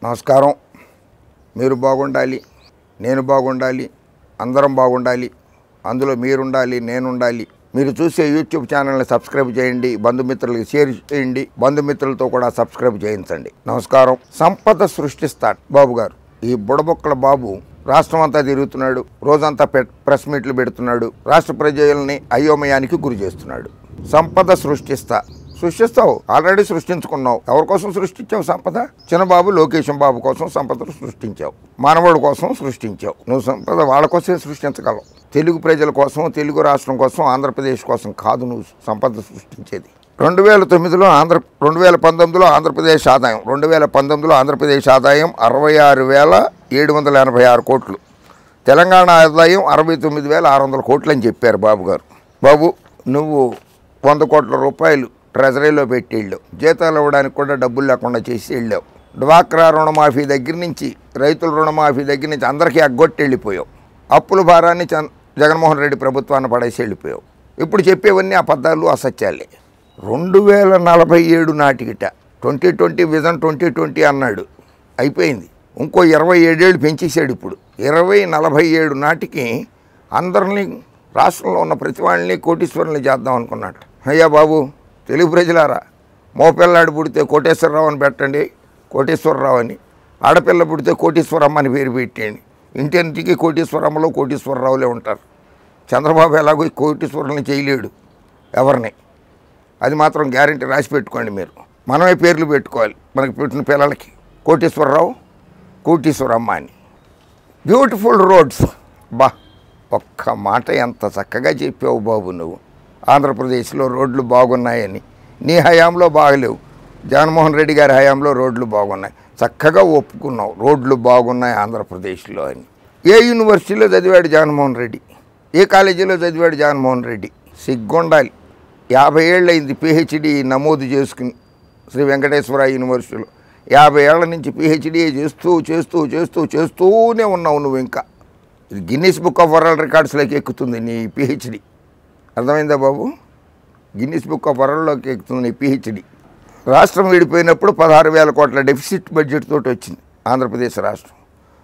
నమస్కారం మీరు బాగుండాలి నేను బాగుండాలి అందరం బాగుండాలి అందులో మీరుండాలి నేనుండాలి మీరు చూసే యూట్యూబ్ ఛానల్ని సబ్స్క్రైబ్ చేయండి బంధుమిత్రులకి షేర్ చేయండి బంధుమిత్రులతో కూడా సబ్స్క్రైబ్ చేయించండి నమస్కారం సంపద సృష్టిస్తాడు బాబు గారు ఈ బుడబొక్కల బాబు రాష్ట్రం అంతా తిరుగుతున్నాడు రోజంతా పె- ప్రెస్ మీట్లు పెడుతున్నాడు రాష్ట్ర ప్రజల్ని అయోమయానికి గురి చేస్తున్నాడు సంపద సృష్టిస్తా సృష్టిస్తావు ఆల్రెడీ సృష్టించుకున్నావు ఎవరి కోసం సృష్టించావు సంపద చిన్నబాబు లోకేశం బాబు కోసం సంపదను సృష్టించావు మానవుడి కోసం సృష్టించావు నువ్వు సంపద వాళ్ళ కోసమే సృష్టించగలవు తెలుగు ప్రజల కోసం తెలుగు రాష్ట్రం కోసం ఆంధ్రప్రదేశ్ కోసం కాదు నువ్వు సంపద సృష్టించేది రెండు వేల తొమ్మిదిలో ఆంధ్ర రెండు వేల పంతొమ్మిదిలో ఆంధ్రప్రదేశ్ ఆదాయం రెండు వేల పంతొమ్మిదిలో ఆంధ్రప్రదేశ్ ఆదాయం అరవై ఆరు వేల ఏడు వందల ఎనభై ఆరు కోట్లు తెలంగాణ ఆదాయం అరవై తొమ్మిది వేల ఆరు వందల కోట్లు అని చెప్పారు బాబు గారు బాబు నువ్వు వంద కోట్ల రూపాయలు ట్రెజరీలో పెట్టి వెళ్ళావు జీతాలు ఇవ్వడానికి కూడా డబ్బులు లేకుండా చేసి వెళ్ళావు డ్వాక్రా రుణమాఫీ దగ్గర నుంచి రైతుల రుణమాఫీ దగ్గర నుంచి అందరికీ అగ్గొట్టి వెళ్ళిపోయావు అప్పుల భారాన్ని చన్- జగన్మోహన్ రెడ్డి ప్రభుత్వాన్ని పడేసి వెళ్ళిపోయావు ఇప్పుడు చెప్పేవన్నీ అబద్ధాలు అసత్యాలే రెండు వేల నలభై ఏడు నాటికిట twenty twenty vision twenty twenty అన్నాడు అయిపోయింది ఇంకో ఇరవై ఏడేళ్ళు పెంచేసాడు ఇప్పుడు ఇరవై నలభై ఏడు నాటికి అందరినీ రాష్ట్రంలో ఉన్న ప్రతి వాళ్ళని కోటీశ్వరుల్ని చేద్దాం అనుకున్నాడు అయ్యా బాబు తెలుగు ప్రజలారా మోపిల్లాడు పుడితే కోటేశ్వరరావు అని పెట్టండి కోటేశ్వరరావు అని ఆడపిల్ల పుడితే కోటీశ్వరమ్మ అని పేరు పెట్టేయండి ఇంటింటికి కోటీశ్వరమ్మలో కోటీశ్వరరావులే ఉంటారు చంద్రబాబు ఎలాగో ఈ కోటీశ్వరుల్ని చేయలేడు ఎవరిని అది మాత్రం గ్యారంటీ రాసి పెట్టుకోండి మీరు మనమే పేర్లు పెట్టుకోవాలి మనకి పెట్టిన పిల్లలకి కోటేశ్వరరావు కోటీశ్వరమ్మ అని బ్యూటిఫుల్ రోడ్స్ బా ఒక్క మాట ఎంత చక్కగా చెప్పావు బాబు నువ్వు ఆంధ్రప్రదేశ్లో రోడ్లు బాగున్నాయని నీ హయాంలో బాగలేవు జగన్మోహన్ రెడ్డి గారి హయాంలో రోడ్లు బాగున్నాయి చక్కగా ఒప్పుకున్నావు రోడ్లు బాగున్నాయి ఆంధ్రప్రదేశ్లో అని ఏ యూనివర్సిటీలో చదివాడు జగన్మోహన్ రెడ్డి ఏ కాలేజీలో చదివాడు జగన్మోహన్ రెడ్డి సిగ్గుండాలి యాభై ఏళ్ళు అయింది పిహెచ్డి నమోదు చేసుకుని శ్రీ వెంకటేశ్వర యూనివర్సిటీలో యాభై ఏళ్ల నుంచి పిహెచ్డీ చేస్తూ చేస్తూ చేస్తూ చేస్తూనే ఉన్నావు నువ్వు ఇంకా ఇది గిన్నీస్ బుక్ ఆఫ్ వరల్డ్ రికార్డ్స్లోకి ఎక్కుతుంది నీ పిహెచ్డి అర్థమైందా బాబు గిన్నీస్ బుక్ ఆఫ్ వరల్డ్లోకి ఎక్కుతుంది నీ పిహెచ్డి రాష్ట్రం విడిపోయినప్పుడు పదహారు వేల కోట్ల డెఫిసిట్ బడ్జెట్ తోటి వచ్చింది ఆంధ్రప్రదేశ్ రాష్ట్రం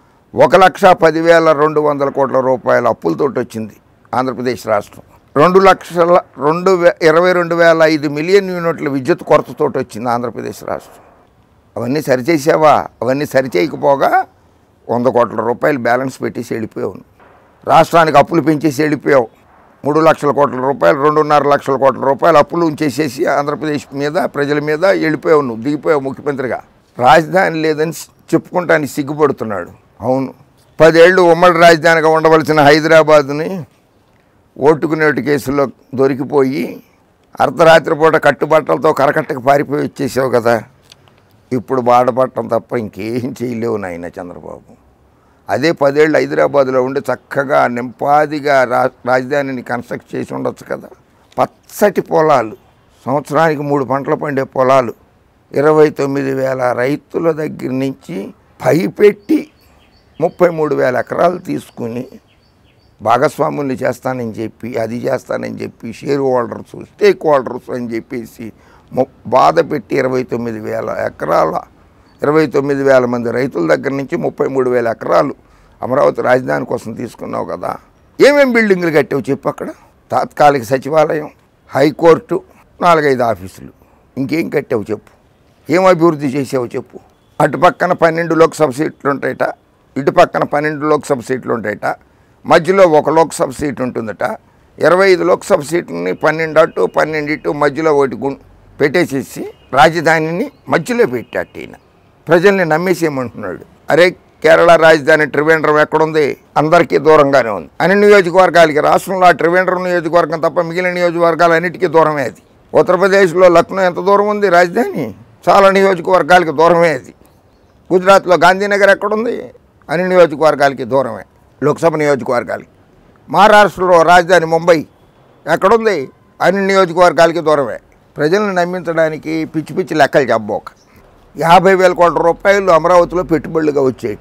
ఒక లక్ష పదివేల రెండు వందల కోట్ల రూపాయల అప్పులతోటి వచ్చింది ఆంధ్రప్రదేశ్ రాష్ట్రం రెండు లక్షల రెండు వే ఇరవై రెండు వేల ఐదు మిలియన్ యూనిట్ల విద్యుత్ కొరతతోటి వచ్చింది ఆంధ్రప్రదేశ్ రాష్ట్రం అవన్నీ సరిచేసావా అవన్నీ సరిచేయకపోగా వంద కోట్ల రూపాయలు బ్యాలెన్స్ పెట్టేసి వెళ్ళిపోయావు రాష్ట్రానికి అప్పులు పెంచేసి వెళ్ళిపోయావు మూడు లక్షల కోట్ల రూపాయలు రెండున్నర లక్షల కోట్ల రూపాయలు అప్పులు ఉంచేసేసి ఆంధ్రప్రదేశ్ మీద ప్రజల మీద వెళ్ళిపోయావు నువ్వు దిగిపోయావు ముఖ్యమంత్రిగా రాజధాని లేదని చెప్పుకుంటానికి సిగ్గుపడుతున్నాడు అవును పదేళ్ళు ఉమ్మడి రాజధానిగా ఉండవలసిన హైదరాబాదుని ఓటుకునేటి కేసులో దొరికిపోయి అర్ధరాత్రి పూట కట్టుబట్టలతో కరకట్టకు పారిపోయి వచ్చేసావు కదా ఇప్పుడు బాధపడటం తప్ప ఇంకేం చేయలేవు నాయన చంద్రబాబు అదే పదేళ్ళు హైదరాబాద్లో ఉండి చక్కగా నింపాదిగా రా రాజధానిని కన్స్ట్రక్ట్ చేసి ఉండొచ్చు కదా పచ్చటి పొలాలు సంవత్సరానికి మూడు పంటలు పండే పొలాలు ఇరవై తొమ్మిది వేల రైతుల దగ్గర నుంచి పైపెట్టి ముప్పై మూడు వేల ఎకరాలు తీసుకుని భాగస్వాముల్ని చేస్తానని చెప్పి అది చేస్తానని చెప్పి షేర్ హోల్డర్స్ స్టేక్ హోల్డర్స్ అని చెప్పేసి ము- బాధ పెట్టి ఇరవై తొమ్మిది వేల ఎకరాల ఇరవై తొమ్మిది వేల మంది రైతుల దగ్గర నుంచి ముప్పై మూడు వేల ఎకరాలు అమరావతి రాజధాని కోసం తీసుకున్నావు కదా ఏమేం బిల్డింగులు కట్టావు చెప్పు అక్కడ తాత్కాలిక సచివాలయం హైకోర్టు నాలుగైదు ఆఫీసులు ఇంకేం కట్టావు చెప్పు ఏం అభివృద్ధి చేసావు చెప్పు అటు పక్కన పన్నెండు లోక్సభ సీట్లు ఉంటాయట ఇటు పక్కన పన్నెండు లోక్సభ సీట్లు ఉంటాయట మధ్యలో ఒక లోక్సభ సీట్ ఉంటుందట ఇరవై ఐదు లోక్సభ సీట్లని పన్నెండు అటు పన్నెండు ఇటు మధ్యలో ఒకటి గు- పెట్టేసేసి రాజధానిని మధ్యలో పెట్టాట ఈయన ప్రజల్ని నమ్మేసేయమంటున్నాడు అరే కేరళ రాజధాని త్రివేంద్రం ఎక్కడుంది అందరికీ దూరంగానే ఉంది అన్ని నియోజకవర్గాలకి రాష్ట్రంలో ఆ త్రివేంద్రం నియోజకవర్గం తప్ప మిగిలిన నియోజకవర్గాలు అన్నిటికీ దూరమే అది ఉత్తరప్రదేశ్లో లక్నో ఎంత దూరం ఉంది రాజధాని చాలా నియోజకవర్గాలకి దూరమే అది గుజరాత్లో గాంధీనగర్ ఎక్కడుంది అన్ని నియోజకవర్గాలకి దూరమే లోక్సభ నియోజకవర్గాలకి మహారాష్ట్రలో రాజధాని ముంబై ఎక్కడుంది అన్ని నియోజకవర్గాలకి దూరమే ప్రజలను నమ్మించడానికి పిచ్చి పిచ్చి లెక్కలు చెప్పబోక యాభై వేల కోట్ల రూపాయలు అమరావతిలో పెట్టుబడులుగా వచ్చేయట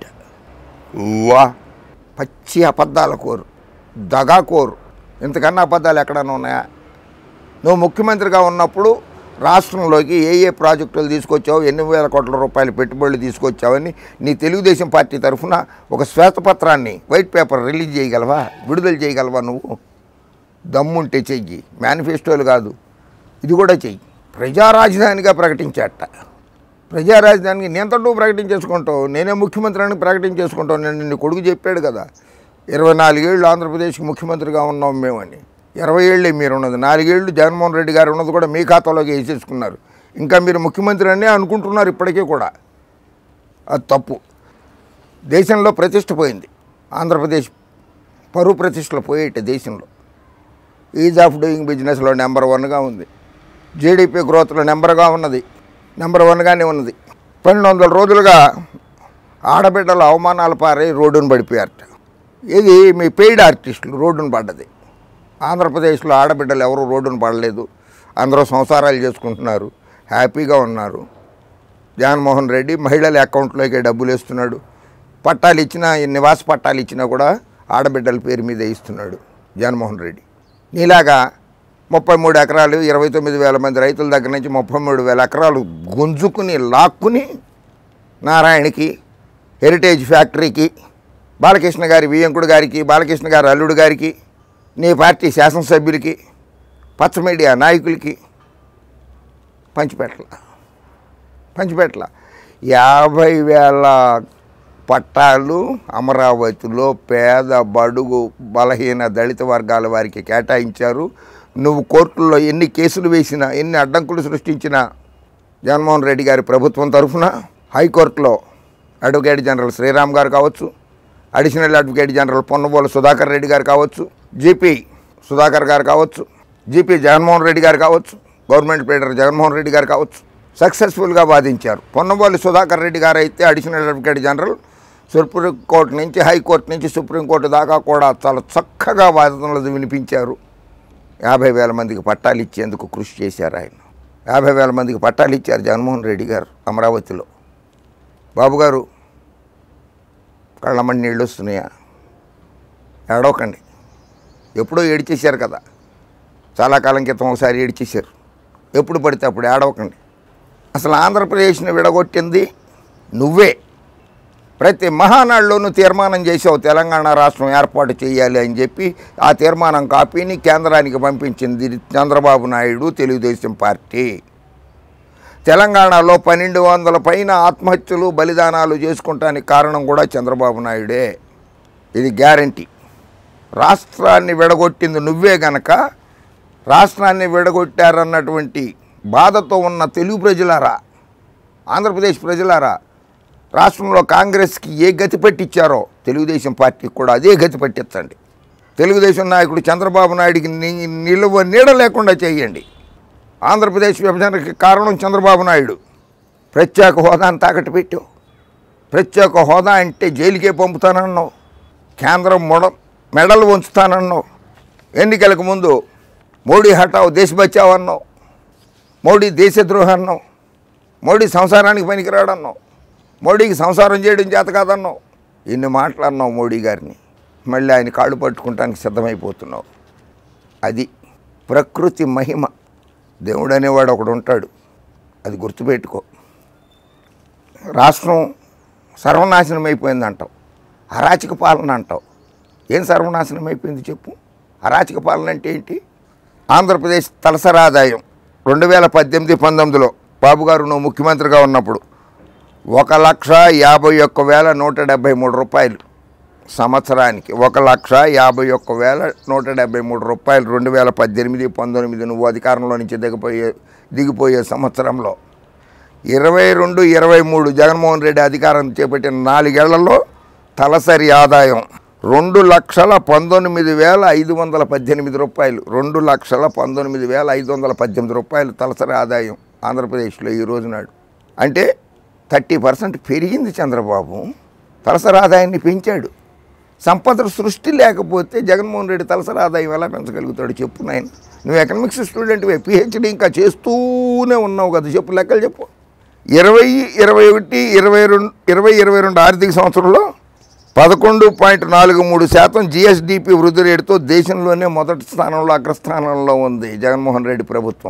వా పచ్చి అబద్ధాల కోరు దగా కోరు ఇంతకన్నా అబద్ధాలు ఎక్కడన్నా ఉన్నాయా నువ్వు ముఖ్యమంత్రిగా ఉన్నప్పుడు రాష్ట్రంలోకి ఏ ఏ ప్రాజెక్టులు తీసుకొచ్చావు ఎన్ని వేల కోట్ల రూపాయల పెట్టుబడులు తీసుకొచ్చావని నీ తెలుగుదేశం పార్టీ తరఫున ఒక శ్వేతపత్రాన్ని వైట్ పేపర్ రిలీజ్ చేయగలవా విడుదల చేయగలవా నువ్వు దమ్ముంటే చెయ్యి మేనిఫెస్టోలు కాదు ఇది కూడా చెయ్యి ప్రజా రాజధానిగా ప్రకటించాట ప్రజా రాజధానికి నేనంతటూ ప్రకటించేసుకుంటావు నేనే ముఖ్యమంత్రి అని ప్రకటించేసుకుంటావు నేను నీ కొడుకు చెప్పాడు కదా ఇరవై నాలుగేళ్ళు ఆంధ్రప్రదేశ్కి ముఖ్యమంత్రిగా ఉన్నాం మేమని ఇరవై ఏళ్ళే మీరు ఉన్నది నాలుగేళ్ళు జగన్మోహన్ రెడ్డి గారు ఉన్నది కూడా మీ ఖాతాలోకి వేసేసుకున్నారు ఇంకా మీరు ముఖ్యమంత్రి అనే అనుకుంటున్నారు ఇప్పటికీ కూడా అది తప్పు దేశంలో ప్రతిష్ట పోయింది ఆంధ్రప్రదేశ్ పరువు ప్రతిష్టలు పోయేట దేశంలో ఈజ్ ఆఫ్ డూయింగ్ బిజినెస్లో నెంబర్ వన్గా ఉంది జీడిపి గ్రోత్లో నెంబర్గా ఉన్నది నెంబర్ వన్గానే ఉన్నది పన్నెండు వందల రోజులుగా ఆడబిడ్డల అవమానాలు పారై రోడ్డును పడిపోయారట ఇది మీ పెయిడ్ ఆర్టిస్టులు రోడ్డును పడ్డది ఆంధ్రప్రదేశ్లో ఆడబిడ్డలు ఎవరు రోడ్డును పడలేదు అందరూ సంసారాలు చేసుకుంటున్నారు హ్యాపీగా ఉన్నారు జగన్మోహన్ రెడ్డి మహిళల అకౌంట్లోకి డబ్బులు వేస్తున్నాడు పట్టాలు ఇచ్చినా ఈ నివాస పట్టాలు ఇచ్చినా కూడా ఆడబిడ్డల పేరు మీద ఇస్తున్నాడు జగన్మోహన్ రెడ్డి నీలాగా ముప్పై మూడు ఎకరాలు ఇరవై తొమ్మిది వేల మంది రైతుల దగ్గర నుంచి ముప్పై మూడు వేల ఎకరాలు గుంజుకుని లాక్కుని నారాయణకి హెరిటేజ్ ఫ్యాక్టరీకి బాలకృష్ణ గారి వియ్యంకుడు గారికి బాలకృష్ణ గారి అల్లుడు గారికి నీ పార్టీ శాసనసభ్యులకి పచ్చ మీడియా నాయకులకి పంచిపెట్టల పంచిపెట్టల యాభై వేల పట్టాలు అమరావతిలో పేద బడుగు బలహీన దళిత వర్గాల వారికి కేటాయించారు నువ్వు కోర్టుల్లో ఎన్ని కేసులు వేసినా ఎన్ని అడ్డంకులు సృష్టించినా జగన్మోహన్ రెడ్డి గారి ప్రభుత్వం తరఫున హైకోర్టులో అడ్వకేట్ జనరల్ శ్రీరామ్ గారు కావచ్చు additional advocate general Ponnabolu Sudhakar Reddy garu కావచ్చు జీపీ సుధాకర్ గారు కావచ్చు జీపీ జగన్మోహన్ రెడ్డి గారు కావచ్చు గవర్నమెంట్ ప్లేడర్ జగన్మోహన్ రెడ్డి గారు కావచ్చు సక్సెస్ఫుల్గా వాదించారు పొన్నబోలు సుధాకర్ రెడ్డి గారు అయితే అడిషనల్ అడ్వకేట్ జనరల్ సుప్రీంకోర్టు నుంచి హైకోర్టు నుంచి సుప్రీంకోర్టు దాకా కూడా చాలా చక్కగా వాదనలు వినిపించారు యాభై వేల మందికి పట్టాలు ఇచ్చేందుకు కృషి చేశారు ఆయన యాభై వేల మందికి పట్టాలు ఇచ్చారు జగన్మోహన్ రెడ్డి గారు అమరావతిలో బాబు గారు కళ్ళమ్మని నీళ్ళు వస్తున్నాయా ఏడవకండి ఎప్పుడో ఏడిచేశారు కదా చాలా కాలం క్రితం ఒకసారి ఏడిచేశారు ఎప్పుడు పడితే అప్పుడు ఏడవకండి అసలు ఆంధ్రప్రదేశ్ని విడగొట్టింది నువ్వే ప్రతి మహానాడులోనూ తీర్మానం చేసావు తెలంగాణ రాష్ట్రం ఏర్పాటు చేయాలి అని చెప్పి ఆ తీర్మానం కాపీని కేంద్రానికి పంపించింది చంద్రబాబు నాయుడు తెలుగుదేశం పార్టీ తెలంగాణలో పన్నెండు వందల పైన ఆత్మహత్యలు బలిదానాలు చేసుకుంటానికి కారణం కూడా చంద్రబాబు నాయుడే ఇది గ్యారంటీ రాష్ట్రాన్ని విడగొట్టింది నువ్వే గనక రాష్ట్రాన్ని విడగొట్టారన్నటువంటి బాధతో ఉన్న తెలుగు ప్రజలారా ఆంధ్రప్రదేశ్ ప్రజలారా రాష్ట్రంలో కాంగ్రెస్కి ఏ గతి పట్టించారో తెలుగుదేశం పార్టీకి కూడా అదే గతి పట్టించండి తెలుగుదేశం నాయకుడు చంద్రబాబు నాయుడికి ని- నిలువ నీడ లేకుండా చేయండి ఆంధ్రప్రదేశ్ విభజనకి కారణం చంద్రబాబు నాయుడు ప్రత్యేక హోదాను తాకట్టు పెట్టావు ప్రత్యేక హోదా అంటే జైలుకే పంపుతానన్నావు కేంద్రం మొడ మెడలు ఉంచుతానన్నావు ఎన్నికలకు ముందు మోడీ హటావు దేశ బచావు అన్నావు మోడీ దేశద్రోహి అన్నావు మోడీ సంసారానికి పనికిరాడన్నావు మోడీకి సంసారం చేయడం చేత కాదన్నావు ఇన్ని మాటలన్నావు మోడీ గారిని మళ్ళీ ఆయన కాళ్ళు పట్టుకుంటానికి సిద్ధమైపోతున్నావు అది ప్రకృతి మహిమ దేవుడు అనేవాడు ఒకడు ఉంటాడు అది గుర్తుపెట్టుకో రాష్ట్రం సర్వనాశనం అయిపోయింది అంటావు అరాచక పాలన అంటావు ఏం సర్వనాశనం అయిపోయింది చెప్పు అరాచక పాలన అంటే ఏంటి ఆంధ్రప్రదేశ్ తలసరి ఆదాయం రెండు వేల పద్దెనిమిది పంతొమ్మిదిలో బాబు గారు నువ్వు ముఖ్యమంత్రిగా ఉన్నప్పుడు ఒక లక్ష యాభై ఒక్క వేల నూట డెబ్భై మూడు రూపాయలు సంవత్సరానికి ఒక లక్ష యాభై ఒక్క వేల నూట డెబ్బై మూడు రూపాయలు రెండు వేల పద్దెనిమిది పంతొమ్మిది నువ్వు అధికారంలో నుంచి దిగిపోయే దిగిపోయే సంవత్సరంలో ఇరవై రెండు ఇరవై మూడు జగన్మోహన్ రెడ్డి అధికారం చేపట్టిన నాలుగేళ్లలో తలసరి ఆదాయం రెండు లక్షల పంతొమ్మిది వేల ఐదు వందల పద్దెనిమిది రూపాయలు రెండు లక్షల పంతొమ్మిది వేల ఐదు వందల పద్దెనిమిది రూపాయలు తలసరి ఆదాయం ఆంధ్రప్రదేశ్లో ఈ రోజు నాడు అంటే థర్టీ పర్సెంట్ పెరిగింది చంద్రబాబు తలసరి ఆదాయాన్ని పెంచాడు సంపద సృష్టి లేకపోతే జగన్మోహన్ రెడ్డి తలసరి ఆదాయం ఎలా పెంచగలుగుతాడు చెప్పు నాయన నువ్వు ఎకనామిక్స్ స్టూడెంట్వే పిహెచ్డి ఇంకా చేస్తూనే ఉన్నావు కదా చెప్పు లెక్కలు చెప్పు ఇరవై ఇరవై ఒకటి ఇరవై రెండు ఇరవై ఇరవై రెండు ఆర్థిక సంవత్సరంలో పదకొండు పాయింట్ నాలుగు మూడు శాతం జిఎస్డిపి వృద్ధి రేటుతో దేశంలోనే మొదటి స్థానంలో అగ్రస్థానంలో ఉంది జగన్మోహన్ రెడ్డి ప్రభుత్వం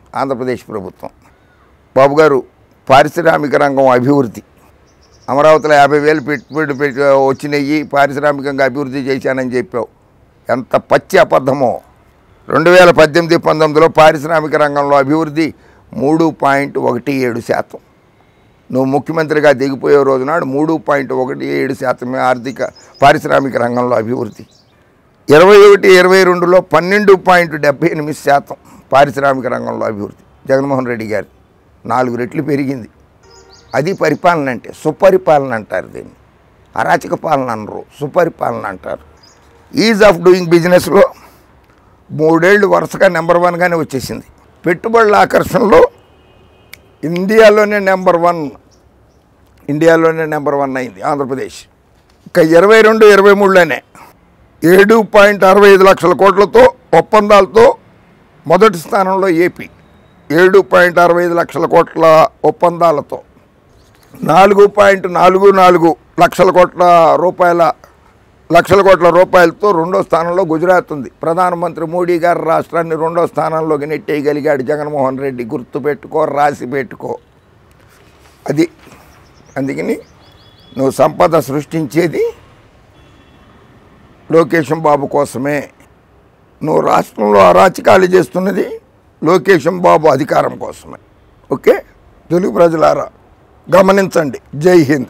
ఆంధ్రప్రదేశ్ ప్రభుత్వం బాబు గారు పారిశ్రామిక రంగం అభివృద్ధి అమరావతిలో యాభై వేలు పెట్టుబడి పెట్టి వచ్చినాయి పారిశ్రామికంగా అభివృద్ధి చేశానని చెప్పావు ఎంత పచ్చి అబద్ధమో రెండు వేల పద్దెనిమిది పంతొమ్మిదిలో పారిశ్రామిక రంగంలో అభివృద్ధి మూడు పాయింట్ ఒకటి ఏడు శాతం నువ్వు ముఖ్యమంత్రిగా దిగిపోయే రోజు నాడు మూడు పాయింట్ ఒకటి ఏడు శాతమే ఆర్థిక పారిశ్రామిక రంగంలో అభివృద్ధి ఇరవై ఒకటి ఇరవై రెండులో పన్నెండు పాయింట్ డెబ్బై ఎనిమిది శాతం పారిశ్రామిక రంగంలో అభివృద్ధి జగన్మోహన్ రెడ్డి గారి నాలుగు రెట్లు పెరిగింది అది పరిపాలన అంటే సుపరిపాలన అంటారు దీన్ని అరాచక పాలన అనరు సుపరిపాలన అంటారు ఈజ్ ఆఫ్ డూయింగ్ బిజినెస్లో మూడేళ్ళు వరుసగా నెంబర్ వన్గానే వచ్చేసింది పెట్టుబడుల ఆకర్షణలో ఇండియాలోనే నెంబర్ వన్ ఇండియాలోనే నెంబర్ వన్ అయింది ఆంధ్రప్రదేశ్ ఇక ఇరవై రెండు ఇరవై మూడులోనే ఏడు పాయింట్ అరవై ఐదు లక్షల కోట్లతో ఒప్పందాలతో మొదటి స్థానంలో ఏపీ ఏడు పాయింట్ అరవై ఐదు లక్షల కోట్ల ఒప్పందాలతో నాలుగు పాయింట్ నాలుగు నాలుగు లక్షల కోట్ల రూపాయల లక్షల కోట్ల రూపాయలతో రెండో స్థానంలో గుజరాత్ ఉంది ప్రధానమంత్రి మోడీ గారు రాష్ట్రాన్ని రెండో స్థానంలోకి నెట్టేయగలిగాడు జగన్మోహన్ రెడ్డి గుర్తు పెట్టుకో రాసి పెట్టుకో అది అందుకని నువ్వు సంపద సృష్టించేది లోకేశం బాబు కోసమే నువ్వు రాష్ట్రంలో అరాచకాలు చేస్తున్నది లోకేశం బాబు అధికారం కోసమే ఓకే తెలుగు ప్రజలారా గమనించండి జై హింద్